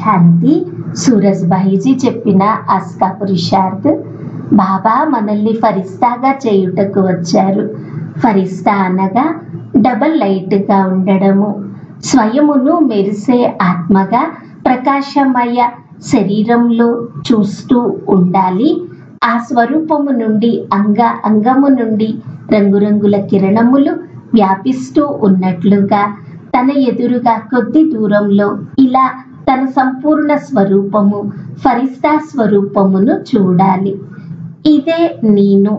శాంతి సూరజ్భాయిజీ చెప్పిన ఆస్కా పురుషార్థ్ బాబా మనల్ని ఫరిస్తాగా చేయుటకు వచ్చారు ఫరిస్తా అనగా డబల్ లైట్గా ఉండడము స్వయమును మెరిసే ఆత్మగా ప్రకాశమయ శరీరంలో చూస్తూ ఉండాలి ఆ స్వరూపము నుండి అంగ అంగము నుండి రంగురంగుల కిరణములు వ్యాపిస్తూ ఉన్నట్లుగా తన ఎదురుగా కొద్ది దూరంలో ఇలా తన సంపూర్ణ స్వరూపము ఫరిస్తా స్వరూపమును చూడాలి ఇదే నేను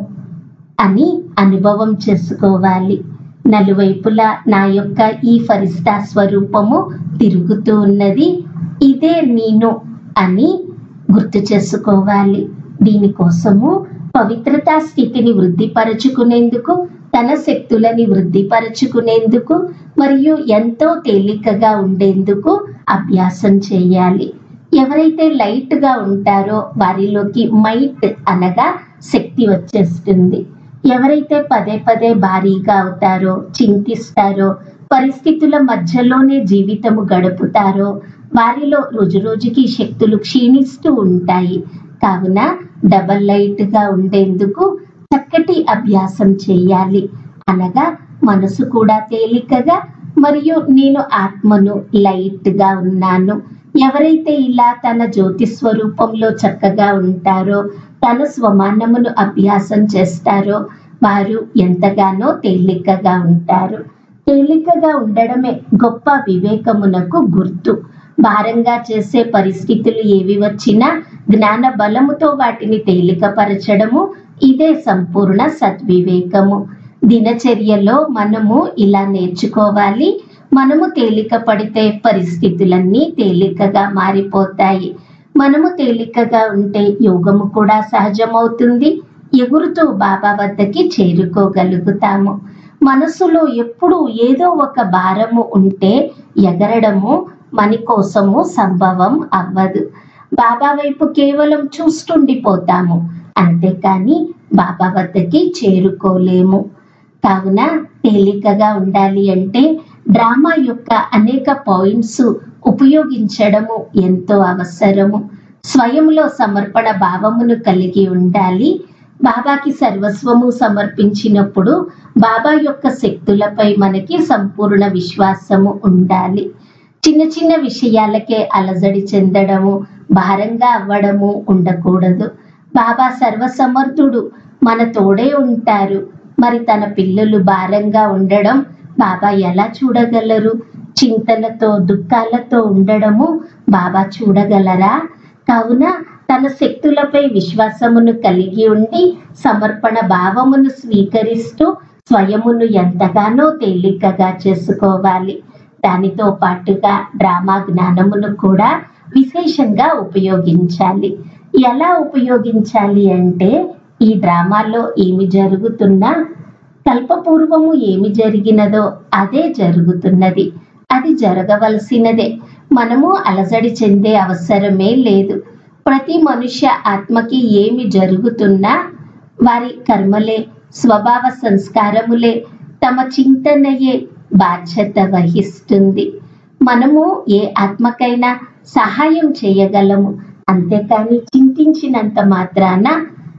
అని అనుభవం చేసుకోవాలి నలువైపులా నా యొక్క ఈ ఫరిస్తా స్వరూపము తిరుగుతూ ఉన్నది ఇదే నేను అని గుర్తు చేసుకోవాలి దీనికోసము పవిత్రతా స్థితిని వృద్ధిపరచుకునేందుకు తన శక్తులని వృద్ధిపరచుకునేందుకు మరియు ఎంతో తేలికగా ఉండేందుకు అభ్యాసం చేయాలి ఎవరైతే లైట్ గా ఉంటారో వారిలోకి మైట్ అనగా శక్తి వచ్చేస్తుంది ఎవరైతే పదే పదే భారీగా అవుతారో చింతిస్తారో పరిస్థితుల మధ్యలోనే జీవితము గడుపుతారో వారిలో రోజు రోజుకి శక్తులు క్షీణిస్తూ ఉంటాయి కావున డబల్ లైట్ గా ఉండేందుకు చక్కటి అభ్యాసం చేయాలి అనగా మనసు కూడా తేలికగా మరియు నేను ఆత్మను లైట్ గా ఉన్నాను ఎవరైతే ఇలా తన జ్యోతి స్వరూపంలో చక్కగా ఉంటారో తన స్వమానమును అభ్యాసం చేస్తారో వారు ఎంతగానో తేలికగా ఉంటారు తేలికగా ఉండడమే గొప్ప వివేకమునకు గుర్తు భారంగా చేసే పరిస్థితులు ఏవి వచ్చినా జ్ఞాన బలముతో వాటిని తేలికపరచడము ఇదే సంపూర్ణ సద్వివేకము దినచర్యలో మనము ఇలా నేర్చుకోవాలి మనము తేలిక పడితే పరిస్థితులన్నీ తేలికగా మారిపోతాయి మనము తేలికగా ఉంటే యోగము కూడా సహజమవుతుంది ఎగురుతూ బాబా వద్దకి చేరుకోగలుగుతాము మనసులో ఎప్పుడు ఏదో ఒక భారము ఉంటే ఎగరడము మన కోసము సంభవం అవ్వదు బాబా వైపు కేవలం చూస్తుండిపోతాము అంతేకాని బాబా వద్దకి చేరుకోలేము కావున తేలికగా ఉండాలి అంటే డ్రామా యొక్క అనేక పాయింట్స్ ఉపయోగించడము ఎంతో అవసరము స్వయంలో సమర్పణ భావమును కలిగి ఉండాలి బాబాకి సర్వస్వము సమర్పించినప్పుడు బాబా యొక్క శక్తులపై మనకి సంపూర్ణ విశ్వాసము ఉండాలి చిన్న చిన్న విషయాలకే అలజడి చెందడము భారంగా అవ్వడము ఉండకూడదు బాబా సర్వసమర్థుడు మన తోడే ఉంటారు మరి తన పిల్లలు భారంగా ఉండడం బాబా ఎలా చూడగలరు చింతలతో దుఃఖాలతో ఉండడము బాబా చూడగలరా కావున తన శక్తులపై విశ్వాసమును కలిగి ఉండి సమర్పణ భావమును స్వీకరిస్తూ స్వయమును ఎంతగానో తేలికగా చేసుకోవాలి దానితో పాటుగా డ్రామా జ్ఞానమును కూడా విశేషంగా ఉపయోగించాలి ఎలా ఉపయోగించాలి అంటే ఈ డ్రామాలో ఏమి జరుగుతున్నా కల్పపూర్వము ఏమి జరిగినదో అదే జరుగుతున్నది అది జరగవలసినదే మనము అలజడి చెందే అవసరమే లేదు ప్రతి మనుష్య ఆత్మకి ఏమి జరుగుతున్నా వారి కర్మలే స్వభావ సంస్కారములే తమ చింతనయే బాధ్యత వహిస్తుంది మనము ఏ ఆత్మకైనా సహాయం చేయగలము అంతేకాని చింతించినంత మాత్రాన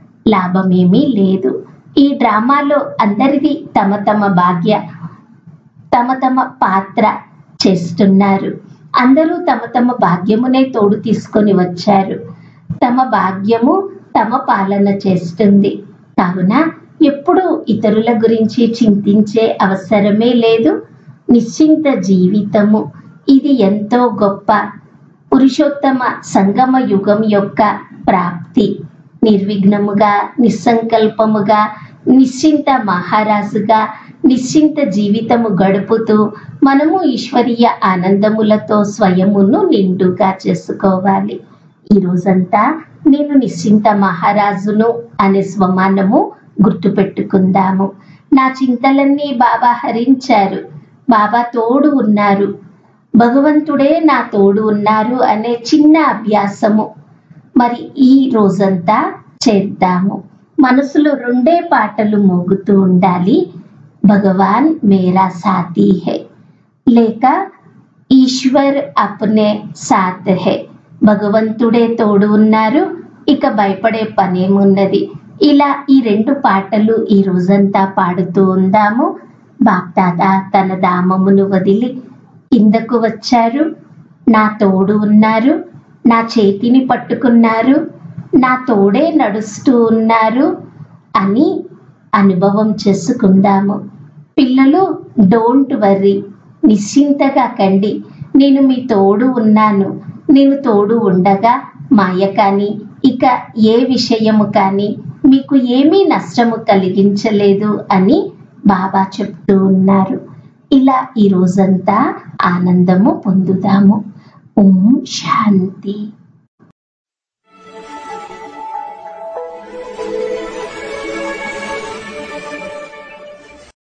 లాభమేమీ లేదు ఈ డ్రామాలో అందరిది తమ తమ భాగ్య తమ తమ పాత్ర చేస్తున్నారు అందరూ తమ తమ భాగ్యమునే తోడు తీసుకొని వచ్చారు తమ భాగ్యము తమ పాలన చేస్తుంది కావున ఎప్పుడు ఇతరుల గురించి చింతించే అవసరమే లేదు నిశ్చింత జీవితము ఇది ఎంతో గొప్ప పురుషోత్తమ సంగమ యుగం యొక్క ప్రాప్తి నిర్విఘ్నముగా నిస్సంకల్పముగా నిశ్చింత మహారాజుగా నిశ్చింత జీవితము గడుపుతూ మనము ఈశ్వరీయ ఆనందములతో స్వయమును నిండుగా చేసుకోవాలి ఈ రోజంతా నేను నిశ్చింత మహారాజును అనే స్వమానము గుర్తుపెట్టుకుందాము నా చింతలన్నీ బాబా హరించారు బాబా తోడు ఉన్నారు భగవంతుడే నా తోడు ఉన్నారు అనే చిన్న అభ్యాసము మరి ఈ రోజంతా చేద్దాము మనసులో రెండే పాటలు మోగుతూ ఉండాలి భగవాన్ మేరా సాథీ హై లేక ఈశ్వర్ అప్నే సాత్ హై భగవంతుడే తోడు ఉన్నారు ఇక భయపడే పనేమున్నది ఇలా ఈ రెండు పాటలు ఈ రోజంతా పాడుతూ ఉందాము బాప్దాద తన దామమును వదిలి కిందకు వచ్చారు నా తోడు ఉన్నారు నా చేతిని పట్టుకున్నారు నా తోడే నడుస్తూ ఉన్నారు అని అనుభవం చేసుకుందాము పిల్లలు డోంట్ వర్రీ నిశ్చింతగా కండి నేను మీ తోడు ఉన్నాను నేను తోడు ఉండగా మాయ కానీ ఇక ఏ విషయము కానీ మీకు ఏమీ నష్టము కలిగించలేదు అని బాబా చెప్తూ ఉన్నారు ఇలా ఈ రోజంతా ఆనందము పొందుదాము ఓం శాంతి